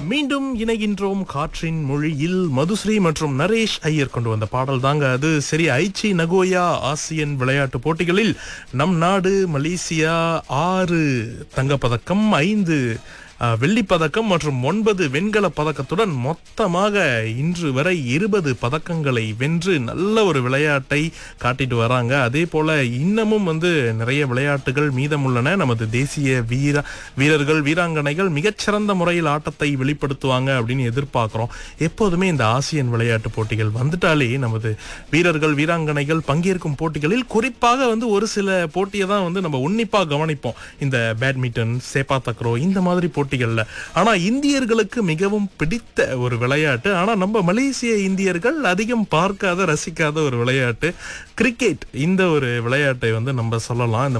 மீண்டும் இணைகின்றோம் காற்றின் மொழியில் மதுஸ்ரீ மற்றும் நரேஷ் ஐயர் கொண்டு வந்த பாடல் தாங்க அது சரி ஐச்சி நகோயா ஆசியன் விளையாட்டு போட்டிகளில் நம் நாடு மலேசியா ஆறு தங்கப்பதக்கம் ஐந்து அஹ், வெள்ளிப்பதக்கம் மற்றும் ஒன்பது வெண்கல பதக்கத்துடன் மொத்தமாக இன்று வரை இருபது பதக்கங்களை வென்று நல்ல ஒரு விளையாட்டை காட்டிட்டு வராங்க அதே போல இன்னமும் வந்து நிறைய விளையாட்டுகள் மீதமுள்ளன நமது தேசிய வீர வீரர்கள் வீராங்கனைகள் மிகச்சிறந்த முறையில் ஆட்டத்தை வெளிப்படுத்துவாங்க அப்படின்னு எதிர்பார்க்கிறோம் எப்போதுமே இந்த ஆசியன் விளையாட்டு போட்டிகள் வந்துட்டாலே நமது வீரர்கள் வீராங்கனைகள் பங்கேற்கும் போட்டிகளில் குறிப்பாக வந்து ஒரு சில போட்டியை தான் வந்து நம்ம உன்னிப்பா கவனிப்போம் இந்த பேட்மிண்டன் சேப்பா தக்ரோ இந்த மாதிரி போட்டிகள்ல ஆனா இந்தியர்களுக்கு மிகவும் பிடித்த ஒரு விளையாட்டு ஆனா நம்ம மலேசிய இந்தியர்கள் அதிகம் பார்க்காத ரசிக்காத ஒரு விளையாட்டு கிரிக்கெட் இந்த ஒரு விளையாட்டை வந்து நம்ம சொல்லலாம் இந்த